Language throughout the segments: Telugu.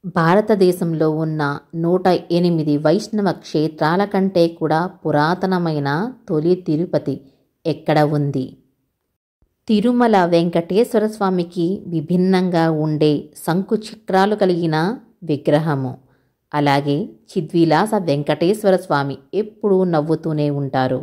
భారతదేశంలో ఉన్న నూట ఎనిమిది వైష్ణవ క్షేత్రాల కంటే కూడా పురాతనమైన తొలి తిరుపతి ఎక్కడ ఉంది తిరుమల వెంకటేశ్వర స్వామికి విభిన్నంగా ఉండే శంకు చక్రాలు కలిగిన విగ్రహము అలాగే చిద్విలాస వెంకటేశ్వర స్వామి ఎప్పుడూ నవ్వుతూనే ఉంటారు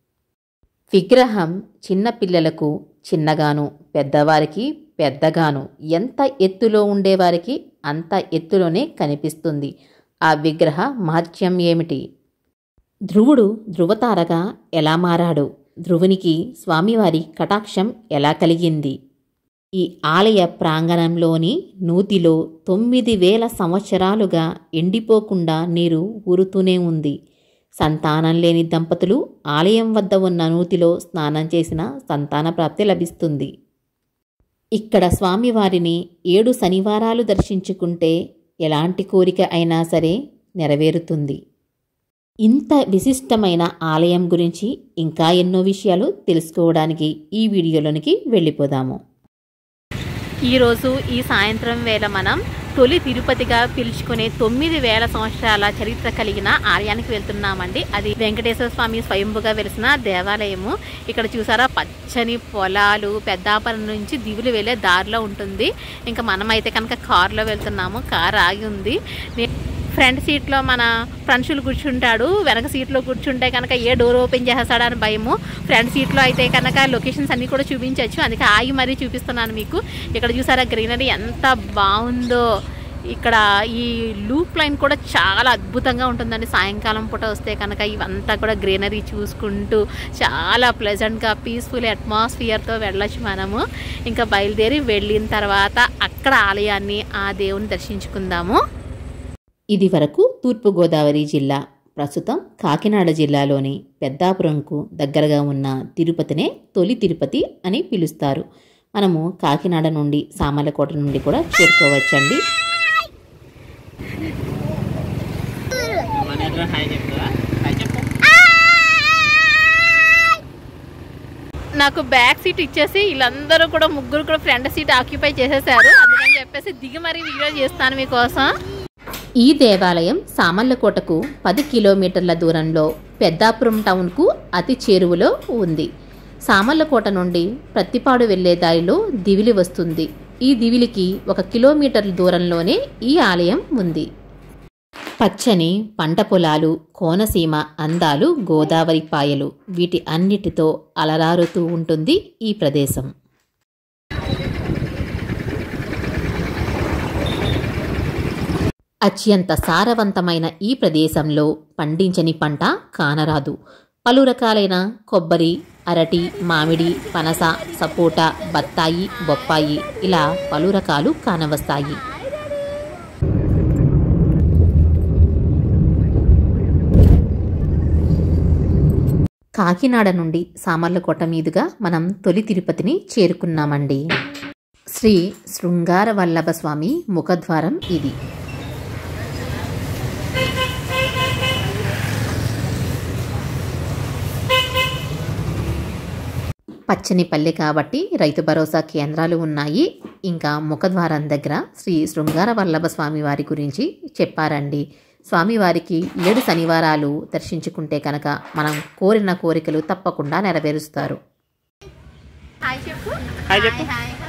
విగ్రహం చిన్నపిల్లలకు చిన్నగాను పెద్దవారికి పెద్దగాను ఎంత ఎత్తులో ఉండేవారికి అంత ఎత్తులోనే కనిపిస్తుంది ఆ విగ్రహ మహత్యం ఏమిటి ధ్రువుడు ధ్రువతారగా ఎలా మారాడు ధ్రువునికి స్వామివారి కటాక్షం ఎలా కలిగింది ఈ ఆలయ ప్రాంగణంలోని నూతిలో తొమ్మిది వేల సంవత్సరాలుగా ఎండిపోకుండా నీరు ఊరుతూనే ఉంది సంతానం లేని దంపతులు ఆలయం వద్ద ఉన్న నూతిలో స్నానం చేసిన సంతాన ప్రాప్తి లభిస్తుంది ఇక్కడ స్వామివారిని ఏడు శనివారాలు దర్శించుకుంటే ఎలాంటి కోరిక అయినా సరే నెరవేరుతుంది ఇంత విశిష్టమైన ఆలయం గురించి ఇంకా ఎన్నో విషయాలు తెలుసుకోవడానికి ఈ వీడియోలోనికి వెళ్ళిపోదాము ఈరోజు ఈ సాయంత్రం వేళ మనం తొలి తిరుపతిగా పిలుచుకునే తొమ్మిది వేల సంవత్సరాల చరిత్ర కలిగిన ఆలయానికి వెళ్తున్నామండి అది వెంకటేశ్వర స్వామి స్వయంభుగా వెలిసిన దేవాలయము ఇక్కడ చూసారా పచ్చని పొలాలు పెద్దాపురం నుంచి దివులు వెళ్ళే దారిలో ఉంటుంది ఇంకా మనమైతే కనుక కారులో వెళ్తున్నాము కార్ ఆగి ఉంది నే- ఫ్రంట్ సీట్లో మన ఫ్రెండ్షులు కూర్చుంటాడు వెనక సీట్లో కూర్చుంటే కనుక ఏ డోర్ ఓపెన్ చేస్తాడని భయము ఫ్రంట్ సీట్లో అయితే కనుక లొకేషన్స్ అన్నీ కూడా చూపించవచ్చు అందుకే ఆగి మరీ చూపిస్తున్నాను మీకు ఇక్కడ చూసారా గ్రీనరీ ఎంత బాగుందో ఇక్కడ ఈ లూప్ లైన్ కూడా చాలా అద్భుతంగా ఉంటుందండి సాయంకాలం పూట వస్తే కనుక ఇవంతా కూడా గ్రీనరీ చూసుకుంటూ చాలా ప్లెజెంట్గా పీస్ఫుల్ అట్మాస్ఫియర్తో వెళ్ళొచ్చు మనము ఇంకా బయలుదేరి వెళ్ళిన తర్వాత అక్కడ ఆలయాన్ని ఆ దేవుని దర్శించుకుందాము ఇది వరకు తూర్పుగోదావరి జిల్లా ప్రస్తుతం కాకినాడ జిల్లాలోని పెద్దాపురంకు దగ్గరగా ఉన్న తిరుపతినే తొలి తిరుపతి అని పిలుస్తారు మనము కాకినాడ నుండి సామర్లకోట నుండి కూడా చేరుకోవచ్చండి నాకు బ్యాక్ సీట్ ఇచ్చేసి వీళ్ళందరూ కూడా ముగ్గురు కూడా ఫ్రంట్ సీట్ ఆక్యుపై చేసేసారు అందుకని చెప్పేసి దిగి మరీ వీడియో చేస్తాను మీకోసం ఈ దేవాలయం సామర్లకోటకు పది కిలోమీటర్ల దూరంలో పెద్దాపురం టౌన్కు అతి చేరువలో ఉంది సామర్లకోట నుండి ప్రత్తిపాడు వెళ్లే దారిలో దివిలి వస్తుంది ఈ దివిలికి ఒక కిలోమీటర్ దూరంలోనే ఈ ఆలయం ఉంది పచ్చని పంట పొలాలు కోనసీమ అందాలు గోదావరి పాయలు వీటి అన్నిటితో అలరారుతూ ఉంటుంది ఈ ప్రదేశం అత్యంత సారవంతమైన ఈ ప్రదేశంలో పండించని పంట కానరాదు పలు రకాలైన కొబ్బరి అరటి మామిడి పనస సపోటా బత్తాయి బొప్పాయి ఇలా పలు రకాలు కానవస్తాయి కాకినాడ నుండి సామర్లకోట మీదుగా మనం తొలి తిరుపతిని చేరుకున్నామండి శ్రీ శృంగార వల్లభ స్వామి ముఖద్వారం ఇది పచ్చని పల్లె కాబట్టి రైతు భరోసా కేంద్రాలు ఉన్నాయి ఇంకా ముఖద్వారం దగ్గర శ్రీ శృంగార వల్లభ స్వామి వారి గురించి చెప్పారండి స్వామివారికి ఏడు శనివారాలు దర్శించుకుంటే కనుక మనం కోరిన కోరికలు తప్పకుండా నెరవేరుస్తారు హాయ్ చెప్పు హాయ్ చెప్పు.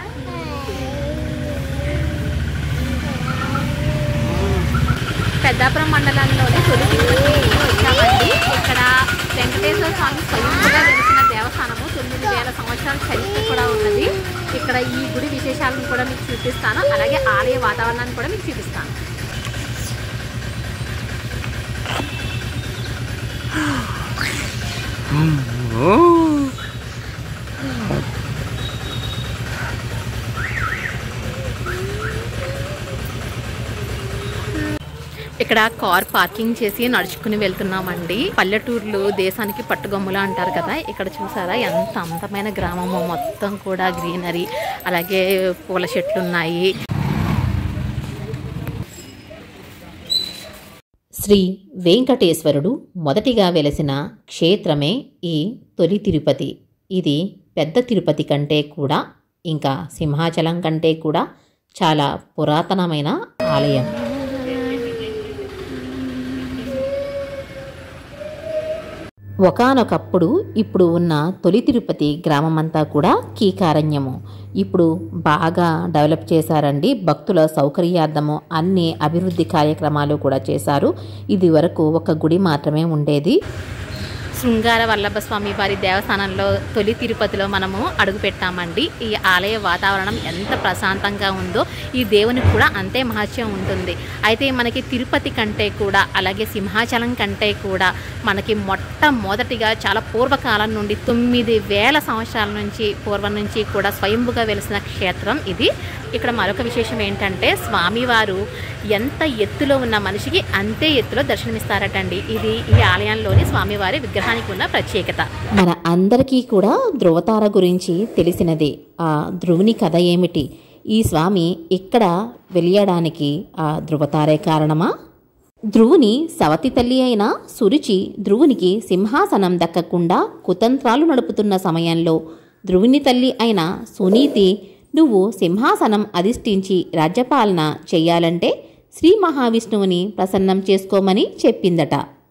పెద్దాపురం మండలంలోని తొలి తిరుపతి వచ్చామండి ఇక్కడ వెంకటేశ్వర స్వామి స్వయంగా వెలిసిన దేవస్థానము తొమ్మిది వేల సంవత్సరాల చరిత్ర కూడా ఉన్నది ఇక్కడ ఈ గుడి విశేషాలను కూడా మీకు చూపిస్తాను అలాగే ఆలయ వాతావరణాన్ని కూడా మీకు చూపిస్తాను ఇక్కడ కార్ పార్కింగ్ చేసి నడుచుకుని వెళ్తున్నామండి పల్లెటూర్లు దేశానికి పట్టుగమ్ములా అంటారు కదా ఇక్కడ చూసారా ఎంత అందమైన గ్రామము మొత్తం కూడా గ్రీనరీ అలాగే పూల చెట్లు ఉన్నాయి శ్రీ వెంకటేశ్వరుడు మొదటిగా వెలసిన క్షేత్రమే ఈ తొలి తిరుపతి ఇది పెద్ద తిరుపతి కంటే కూడా ఇంకా సింహాచలం కంటే కూడా చాలా పురాతనమైన ఆలయం ఒకనొకప్పుడు ఇప్పుడు ఉన్న తొలి తిరుపతి గ్రామమంతా కూడా కీకారణ్యము ఇప్పుడు బాగా డెవలప్ చేశారండి భక్తుల సౌకర్యార్థము అన్ని అభివృద్ధి కార్యక్రమాలు కూడా చేశారు ఇది వరకు ఒక గుడి మాత్రమే ఉండేది శృంగార వల్లభ స్వామి వారి దేవస్థానంలో తొలి తిరుపతిలో మనము అడుగు పెట్టామండి ఈ ఆలయ వాతావరణం ఎంత ప్రశాంతంగా ఉందో ఈ దేవునికి కూడా అంతే మహత్యం ఉంటుంది అయితే మనకి తిరుపతి కంటే కూడా అలాగే సింహాచలం కంటే కూడా మనకి మొట్టమొదటిగా చాలా పూర్వకాలం నుండి తొమ్మిది వేల సంవత్సరాల నుంచి పూర్వం నుంచి కూడా స్వయంభుగా వెలిసిన క్షేత్రం ఇది ఇక్కడ మరొక విశేషం ఏంటంటే స్వామివారు ఎంత ఎత్తులో ఉన్న మనిషికి అంతే ఎత్తులో దర్శనమిస్తారటండి ఇది ఈ ఆలయంలోని స్వామివారి విగ్రహానికి ఉన్న ప్రత్యేకత మన అందరికీ కూడా ధ్రువతార గురించి తెలిసినదే ఆ ధ్రువుని కథ ఏమిటి ఈ స్వామి ఇక్కడ వెలియడానికి ఆ ధ్రువతారే కారణమా ధ్రువుని సవతి తల్లి అయిన సురుచి ధ్రువునికి సింహాసనం దక్కకుండా కుతంత్రాలు నడుపుతున్న సమయంలో ధ్రువుని తల్లి అయిన సునీతి నువ్వు సింహాసనం అధిష్ఠించి రాజ్యపాలన చెయ్యాలంటే శ్రీ మహావిష్ణువుని ప్రసన్నం చేసుకోమని చెప్పిందట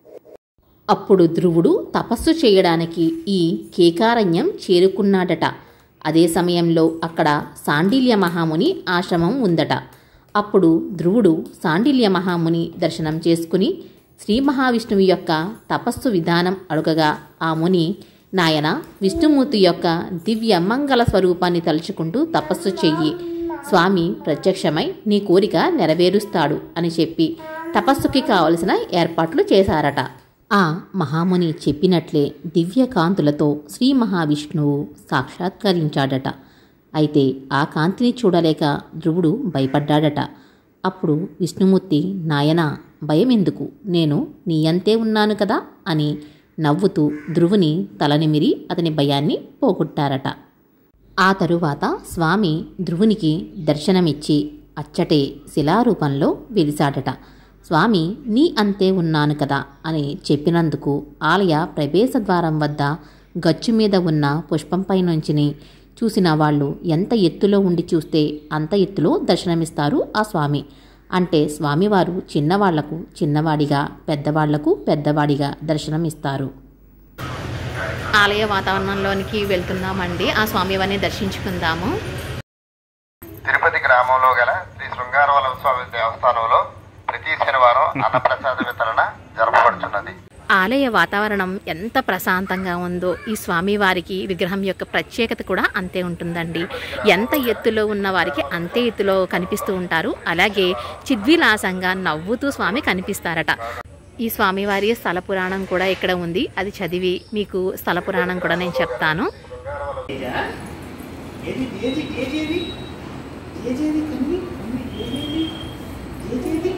అప్పుడు ధ్రువుడు తపస్సు చేయడానికి ఈ కేకారణ్యం చేరుకున్నాడట అదే సమయంలో అక్కడ సాండిల్య మహాముని ఆశ్రమం ఉందట అప్పుడు ధ్రువుడు సాండిల్య మహాముని దర్శనం చేసుకుని శ్రీ మహావిష్ణువు యొక్క తపస్సు విధానం అడుగగా ఆ ముని నాయన విష్ణుమూర్తి యొక్క దివ్య మంగళ స్వరూపాన్ని తలుచుకుంటూ తపస్సు చెయ్యి స్వామి ప్రత్యక్షమై నీ కోరిక నెరవేరుస్తాడు అని చెప్పి తపస్సుకి కావలసిన ఏర్పాట్లు చేశారట ఆ మహాముని చెప్పినట్లే దివ్య కాంతులతో శ్రీ మహావిష్ణువు సాక్షాత్కరించాడట అయితే ఆ కాంతిని చూడలేక ధ్రువుడు భయపడ్డాడట అప్పుడు విష్ణుమూర్తి నాయన భయం ఎందుకు నేను నీ అంతే ఉన్నాను కదా అని నవ్వుతూ ధ్రువుని తలనిమిరి అతని భయాన్ని పోగొట్టారట ఆ తరువాత స్వామి ధ్రువునికి దర్శనమిచ్చి అచ్చటే శిలారూపంలో వెలిశాడట స్వామి నీ అంతే ఉన్నాను కదా అని చెప్పినందుకు ఆలయ ప్రవేశ ద్వారం వద్ద గచ్చు మీద ఉన్న పుష్పంపై నుంచిని చూసిన వాళ్ళు ఎంత ఎత్తులో ఉండి చూస్తే అంత ఎత్తులో దర్శనమిస్తారు ఆ స్వామి అంటే స్వామివారు చిన్నవాళ్లకు చిన్నవాడిగా పెద్దవాళ్లకు పెద్దవాడిగా దర్శనమిస్తారు ఆలయ వాతావరణంలోనికి వెళ్తున్నామండి ఆ స్వామివారిని దర్శించుకుందాము తిరుపతి గ్రామంలో గల శ్రీ శృంగారవల్ల స్వామి దేవస్థానంలో ప్రతి శనివారం అన్నప్రసాద వితరణ జరపబడుతున్నది ఆలయ వాతావరణం ఎంత ప్రశాంతంగా ఉందో ఈ స్వామివారికి విగ్రహం యొక్క ప్రత్యేకత కూడా అంతే ఉంటుందండి ఎంత ఎత్తులో ఉన్న వారికి అంతే ఎత్తులో కనిపిస్తూ ఉంటారు అలాగే చిద్విలాసంగా నవ్వుతూ స్వామి కనిపిస్తారట ఈ స్వామివారి స్థల పురాణం కూడా ఇక్కడ ఉంది అది చదివి మీకు స్థల పురాణం కూడా నేను చెప్తాను ఏది ఏది ఏది ఏది ఏది కన్ని ఏది ఏది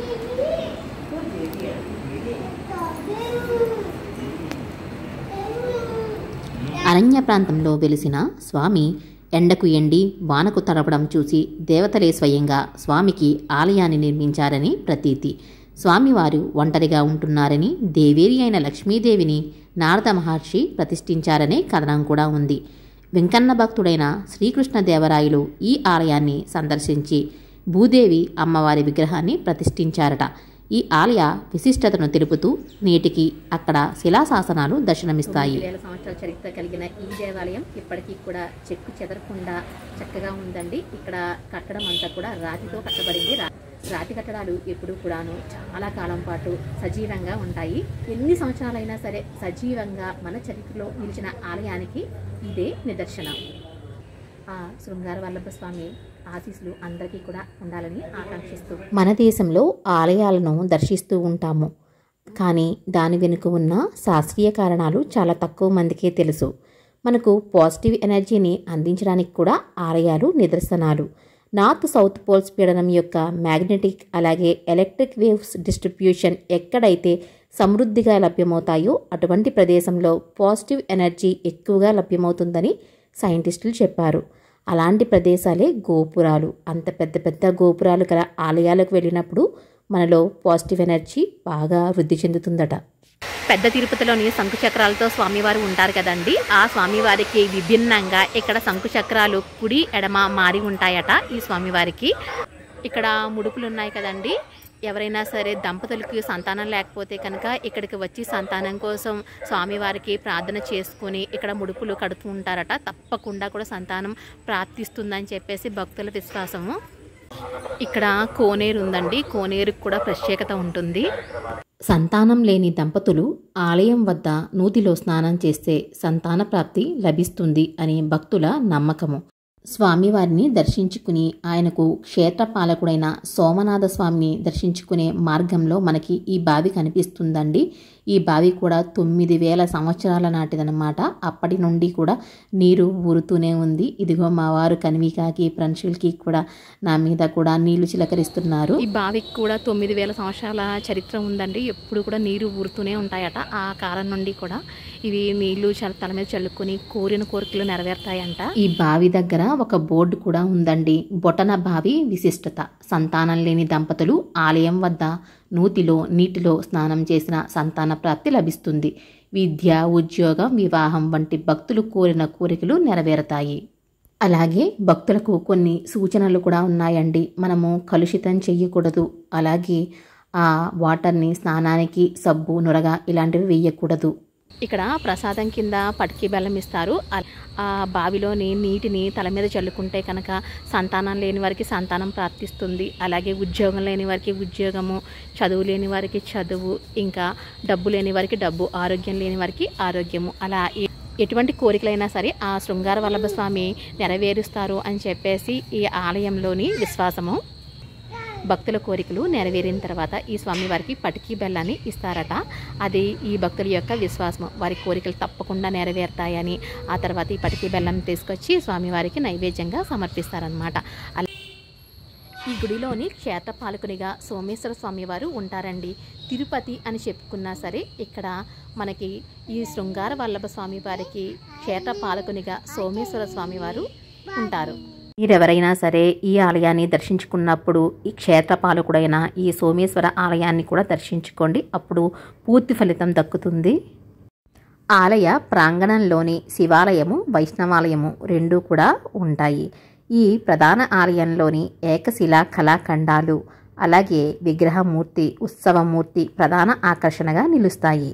అరణ్య ప్రాంతంలో వెలిసిన స్వామి ఎండకు ఎండి వానకు తడపడం చూసి దేవతలే స్వయంగా స్వామికి ఆలయాన్ని నిర్మించారని ప్రతీతి స్వామివారు ఒంటరిగా ఉంటున్నారని దేవేరి అయిన లక్ష్మీదేవిని నారద మహర్షి ప్రతిష్ఠించారనే కథనం కూడా ఉంది వెంకన్న భక్తుడైన శ్రీకృష్ణదేవరాయలు ఈ ఆలయాన్ని సందర్శించి భూదేవి అమ్మవారి విగ్రహాన్ని ప్రతిష్ఠించారట ఈ ఆలయ విశిష్టతను తెలుపుతూ నేటికి అక్కడ శిలాశాసనాలు దర్శనమిస్తాయి వేల సంవత్సరాల చరిత్ర కలిగిన ఈ దేవాలయం ఇప్పటికీ కూడా చెక్కు చెదరకుండా చక్కగా ఉందండి ఇక్కడ కట్టడం అంతా కూడా రాతితో కట్టబడింది రా- రాతి కట్టడాలు ఎప్పుడు కూడాను చాలా కాలం పాటు సజీవంగా ఉంటాయి ఎన్ని సంవత్సరాలైనా సరే సజీవంగా మన చరిత్రలో నిలిచిన ఆలయానికి ఇదే నిదర్శనం ఆ శృంగార వల్లభ స్వామి ఆశీస్సులు అందరికీ కూడా ఉండాలని ఆకాంక్షిస్తూ మన దేశంలో ఆలయాలను దర్శిస్తూ ఉంటాము కానీ దాని వెనుక ఉన్న శాస్త్రీయ కారణాలు చాలా తక్కువ మందికే తెలుసు మనకు పాజిటివ్ ఎనర్జీని అందించడానికి కూడా ఆలయాలు నిదర్శనాలు నార్త్ సౌత్ పోల్స్ పీడనం యొక్క మ్యాగ్నెటిక్ అలాగే ఎలక్ట్రిక్ వేవ్స్ డిస్ట్రిబ్యూషన్ ఎక్కడైతే సమృద్ధిగా లభ్యమవుతాయో అటువంటి ప్రదేశంలో పాజిటివ్ ఎనర్జీ ఎక్కువగా లభ్యమవుతుందని సైంటిస్టులు చెప్పారు అలాంటి ప్రదేశాలే గోపురాలు అంత పెద్ద పెద్ద గోపురాలు గల ఆలయాలకు వెళ్ళినప్పుడు మనలో పాజిటివ్ ఎనర్జీ బాగా వృద్ధి చెందుతుందట పెద్ద తిరుపతిలోని శంకు చక్రాలతో స్వామివారు ఉంటారు కదండి ఆ స్వామివారికి విభిన్నంగా ఇక్కడ శంకు చక్రాలు కుడి ఎడమ మారి ఉంటాయట ఈ స్వామివారికి ఇక్కడ ముడుపులు ఉన్నాయి కదండి ఎవరైనా సరే దంపతులకి సంతానం లేకపోతే కనుక ఇక్కడికి వచ్చి సంతానం కోసం స్వామివారికి ప్రార్థన చేసుకొని ఇక్కడ ముడుపులు కడుతూ ఉంటారట తప్పకుండా కూడా సంతానం ప్రార్థిస్తుందని చెప్పేసి భక్తుల విశ్వాసము ఇక్కడ కోనేరు ఉందండి కోనేరుకు కూడా ప్రత్యేకత ఉంటుంది సంతానం లేని దంపతులు ఆలయం వద్ద నూతిలో స్నానం చేస్తే సంతాన ప్రాప్తి లభిస్తుంది అని భక్తుల నమ్మకము స్వామివారిని దర్శించుకుని ఆయనకు క్షేత్రపాలకుడైన సోమనాథ స్వామిని దర్శించుకునే మార్గంలో మనకి ఈ బావి కనిపిస్తుందండి ఈ బావి కూడా తొమ్మిది వేల సంవత్సరాల నాటిదన్నమాట అప్పటి నుండి కూడా నీరు ఊరుతూనే ఉంది ఇదిగో మా వారు కనివికాకి ప్రంశుల్కి కూడా నా మీద కూడా నీళ్లు చిలకరిస్తున్నారు ఈ బావికి కూడా తొమ్మిది వేల సంవత్సరాల చరిత్ర ఉందండి ఎప్పుడు కూడా నీరు ఊరుతూనే ఉంటాయట ఆ కాలం నుండి కూడా ఇవి నీళ్లు చల్ల- తల మీద చల్లుకొని కోరిన కోరికలు నెరవేరుతాయంట ఈ బావి దగ్గర ఒక బోర్డు కూడా ఉందండి బొటన బావి విశిష్టత సంతానం లేని దంపతులు ఆలయం వద్ద నూతిలో నీటిలో స్నానం చేసిన సంతాన ప్రాప్తి లభిస్తుంది విద్య ఉద్యోగం వివాహం వంటి భక్తులు కోరిన కోరికలు నెరవేరుతాయి అలాగే భక్తులకు కొన్ని సూచనలు కూడా ఉన్నాయండి మనము కలుషితం చెయ్యకూడదు అలాగే ఆ వాటర్ని స్నానానికి సబ్బు నురగ ఇలాంటివి వేయకూడదు ఇక్కడ ప్రసాదం కింద పటికి బెల్లం ఇస్తారు ఆ- ఆ బావిలోని నీటిని తల మీద చల్లుకుంటే కనుక సంతానం లేని వారికి సంతానం ప్రాప్తిస్తుంది అలాగే ఉద్యోగం లేని వారికి ఉద్యోగము చదువు లేని వారికి చదువు ఇంకా డబ్బు లేని వారికి డబ్బు ఆరోగ్యం లేని వారికి ఆరోగ్యము అలా ఎ- ఎటువంటి కోరికలైనా సరే ఆ శృంగార వల్లభ స్వామి నెరవేరుస్తారు అని చెప్పేసి ఈ ఆలయంలోని విశ్వాసము భక్తుల కోరికలు నెరవేరిన తర్వాత ఈ స్వామివారికి పటికీ బెల్లాన్ని ఇస్తారట అది ఈ భక్తుల యొక్క విశ్వాసం వారి కోరికలు తప్పకుండా నెరవేరుతాయని ఆ తర్వాత ఈ పటికీ బెల్లం తీసుకొచ్చి స్వామివారికి నైవేద్యంగా సమర్పిస్తారనమాట అలా ఈ గుడిలోని క్షేత్రపాలకునిగా సోమేశ్వర స్వామివారు ఉంటారండి తిరుపతి అని చెప్పుకున్నా సరే ఇక్కడ మనకి ఈ శృంగార వల్లభ స్వామివారికి క్షేత్రపాలకునిగా సోమేశ్వర స్వామివారు ఉంటారు మీరెవరైనా సరే ఈ ఆలయాన్ని దర్శించుకున్నప్పుడు ఈ క్షేత్రపాలకుడైన ఈ సోమేశ్వర ఆలయాన్ని కూడా దర్శించుకోండి అప్పుడు పూర్తి ఫలితం దక్కుతుంది ఆలయ ప్రాంగణంలోని శివాలయము వైష్ణవాలయము రెండూ కూడా ఉంటాయి ఈ ప్రధాన ఆలయంలోని ఏకశిలా కళాఖండాలు అలాగే విగ్రహమూర్తి ఉత్సవమూర్తి ప్రధాన ఆకర్షణగా నిలుస్తాయి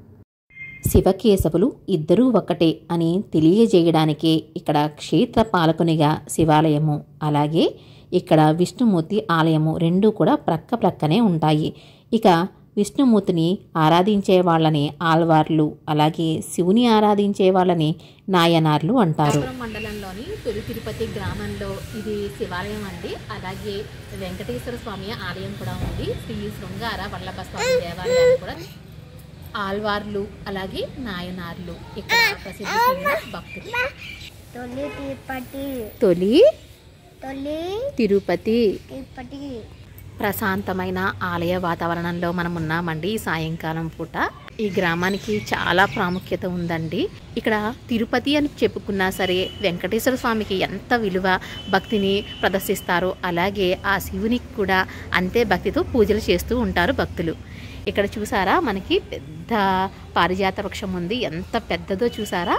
శివకేశవులు ఇద్దరూ ఒకటే అని తెలియజేయడానికే ఇక్కడ క్షేత్ర పాలకునిగా శివాలయము అలాగే ఇక్కడ విష్ణుమూర్తి ఆలయము రెండూ కూడా ప్రక్క ప్రక్కనే ఉంటాయి ఇక విష్ణుమూర్తిని ఆరాధించే వాళ్ళని ఆల్వార్లు అలాగే శివుని ఆరాధించే వాళ్ళని నాయనార్లు అంటారు కాపురం మండలంలోని తొలి తిరుపతి గ్రామంలో ఇది శివాలయం అండి అలాగే వెంకటేశ్వర స్వామి ఆలయం కూడా ఉంది శ్రీ శృంగార వల్లభ స్వామి దేవాలయం కూడా ఆల్వార్లు అలాగే నాయనార్లు ఇక్కడ ప్రసిద్ధి చెందిన భక్తులు తొలి తిరుపతి తొలి తొలి తిరుపతి తిరుపతి ప్రశాంతమైన ఆలయ వాతావరణంలో మనం ఉన్నామండి ఈ సాయంకాలం పూట ఈ గ్రామానికి చాలా ప్రాముఖ్యత ఉందండి ఇక్కడ తిరుపతి అని చెప్పుకున్నా సరే వెంకటేశ్వర స్వామికి ఎంత విలువ భక్తిని ప్రదర్శిస్తారో అలాగే ఆ శివునికి కూడా అంతే భక్తితో పూజలు చేస్తూ ఉంటారు భక్తులు ఇక్కడ చూసారా మనకి పెద్ద పారిజాత వృక్షం ఉంది ఎంత పెద్దదో చూసారా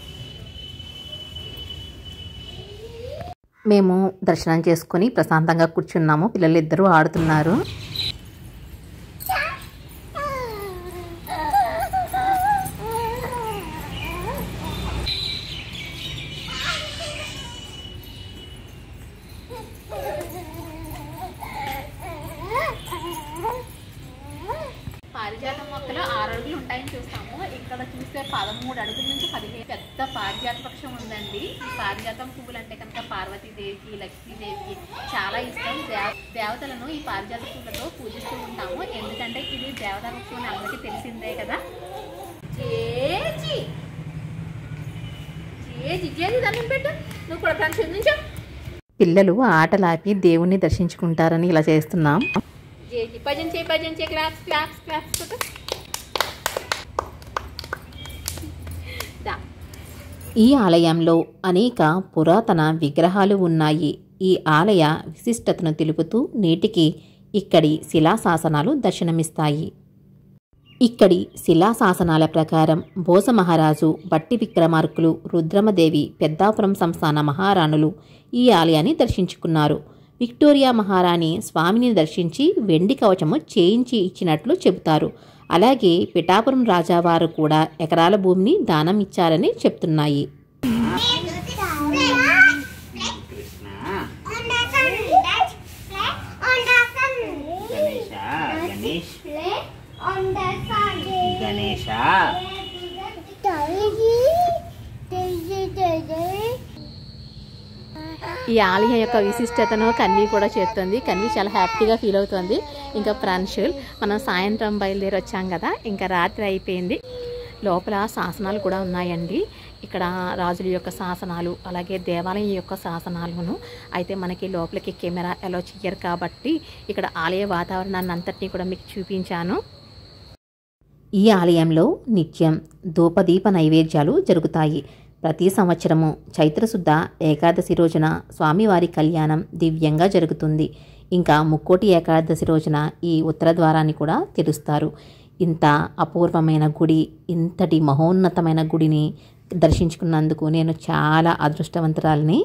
మేము దర్శనం చేసుకుని ప్రశాంతంగా కూర్చున్నాము పిల్లలు ఇద్దరూ ఆడుతున్నారు పారిజాత మొక్కలు ఆరు అడుగులు ఉంటాయని చూస్తాము ఇక్కడ చూస్తే పదమూడు అడుగుల నుంచి పదిహేను పెద్ద పారిజాత వృక్షం ఉందండి ఈ పారిజాతం పువ్వులు అంటే కనుక పార్వతీదేవికి లక్ష్మీదేవికి చాలా ఇష్టం దేవ దేవతలను ఈ పారిజాత పువ్వులతో పూజిస్తూ ఉంటాము ఎందుకంటే ఇది దేవతా వృక్షం అని అందరికీ తెలిసిందే కదా జేజీ జేజీ జేజీ దండం పెట్టు నువ్వు కూడా ఫ్రెండ్స్ నుంచో పిల్లలు ఆటలాపి దేవుణ్ణి దర్శించుకుంటారని ఇలా చేస్తున్నాం జేజీ భజన చేయి భజన చేయి క్లాప్స్ క్లాప్స్ క్లాప్స్ కొట్టు. దా ఈ ఆలయంలో అనేక పురాతన విగ్రహాలు ఉన్నాయి ఈ ఆలయ విశిష్టతను తెలుపుతూ నేటికి ఇక్కడి శిలాశాసనాలు దర్శనమిస్తాయి ఇక్కడి శిలాశాసనాల ప్రకారం బోస మహారాజు బట్టి విక్రమార్కులు రుద్రమదేవి పెద్దాపురం సంస్థాన మహారాణులు ఈ ఆలయాన్ని దర్శించుకున్నారు విక్టోరియా మహారాణి స్వామిని దర్శించి వెండి కవచము చేయించి ఇచ్చినట్లు చెబుతారు అలాగే పిఠాపురం రాజావారు కూడా ఎకరాల భూమిని దానం ఇచ్చారని చెప్తున్నాయి కృష్ణ గణేష గణేష్ గణేష ఈ ఆలయం యొక్క విశిష్టతను కన్వి కూడా చెప్తుంది కన్వి చాలా హ్యాపీగా ఫీల్ అవుతుంది ఇంకా ప్రాన్షుల్ మనం సాయంత్రం బయలుదేరి వచ్చాం కదా ఇంకా రాత్రి అయిపోయింది లోపల శాసనాలు కూడా ఉన్నాయండి ఇక్కడ రాజుల యొక్క శాసనాలు అలాగే దేవాలయం యొక్క శాసనాలను అయితే మనకి లోపలికి కెమెరా అలో చెయ్యరు కాబట్టి ఇక్కడ ఆలయ వాతావరణాన్ని అంతటినీ కూడా మీకు చూపించాను ఈ ఆలయంలో నిత్యం ధూపదీప నైవేద్యాలు జరుగుతాయి ప్రతి సంవత్సరము చైత్రశుద్ధ ఏకాదశి రోజున స్వామివారి కళ్యాణం దివ్యంగా జరుగుతుంది ఇంకా ముక్కోటి ఏకాదశి రోజున ఈ ఉత్తర ద్వారాన్ని కూడా తెరుస్తారు ఇంత అపూర్వమైన గుడి ఇంతటి మహోన్నతమైన గుడిని దర్శించుకున్నందుకు నేను చాలా అదృష్టవంతురాలిని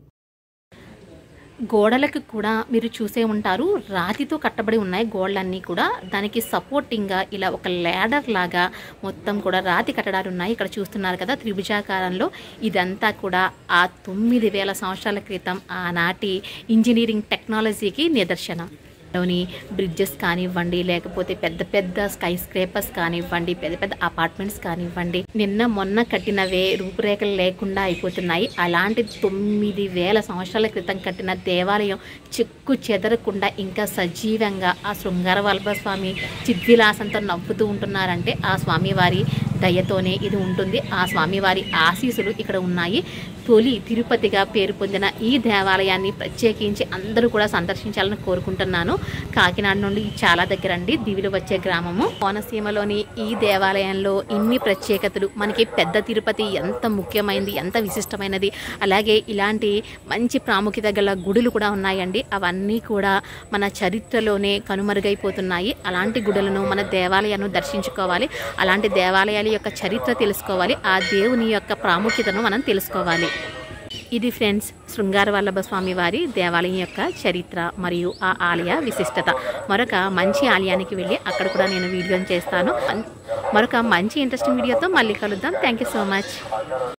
గోడలకు కూడా మీరు చూసే ఉంటారు రాతితో కట్టబడి ఉన్నాయి గోడలన్నీ కూడా దానికి సపోర్టింగ్గా ఇలా ఒక ల్యాడర్ లాగా మొత్తం కూడా రాతి కట్టడాలు ఉన్నాయి ఇక్కడ చూస్తున్నారు కదా త్రిభుజాకారంలో ఇదంతా కూడా ఆ తొమ్మిది వేల సంవత్సరాల క్రితం ఆనాటి ఇంజనీరింగ్ టెక్నాలజీకి నిదర్శనం లోని బ్రిడ్జెస్ కానివ్వండి లేకపోతే పెద్ద పెద్ద స్కై స్క్రేపర్స్ కానివ్వండి పెద్ద పెద్ద అపార్ట్మెంట్స్ కానివ్వండి నిన్న మొన్న కట్టినవే రూపురేఖలు లేకుండా అయిపోతున్నాయి అలాంటి తొమ్మిది వేల సంవత్సరాల క్రితం కట్టిన దేవాలయం చెక్కు చెదరకుండా ఇంకా సజీవంగా ఆ శృంగార వల్లభ స్వామి చిద్విలాసంతో నవ్వుతూ ఉంటున్నారంటే ఆ స్వామివారి దయతోనే ఇది ఉంటుంది ఆ స్వామివారి ఆశీస్సులు ఇక్కడ ఉన్నాయి తొలి తిరుపతిగా పేరు పొందిన ఈ దేవాలయాన్ని ప్రత్యేకించి అందరూ కూడా సందర్శించాలని కోరుకుంటున్నాను కాకినాడ నుండి చాలా దగ్గరండి దివిలో వచ్చే గ్రామము కోనసీమలోని ఈ దేవాలయంలో ఇన్ని ప్రత్యేకతలు మనకి పెద్ద తిరుపతి ఎంత ముఖ్యమైనది ఎంత విశిష్టమైనది అలాగే ఇలాంటి మంచి ప్రాముఖ్యత గల గుడులు కూడా ఉన్నాయండి అవన్నీ కూడా మన చరిత్రలోనే కనుమరుగైపోతున్నాయి అలాంటి గుడులను మన దేవాలయాన్ని దర్శించుకోవాలి అలాంటి దేవాలయాల యొక్క చరిత్ర తెలుసుకోవాలి ఆ దేవుని యొక్క ప్రాముఖ్యతను మనం తెలుసుకోవాలి ఇది ఫ్రెండ్స్ శృంగార వల్లభ స్వామి వారి దేవాలయం యొక్క చరిత్ర మరియు ఆ ఆలయ విశిష్టత మరొక మంచి ఆలయానికి వెళ్ళి అక్కడ కూడా నేను వీడియోని చేస్తాను మరొక మంచి ఇంట్రెస్టింగ్ వీడియోతో మళ్ళీ కలుద్దాం థ్యాంక్ యూ సో మచ్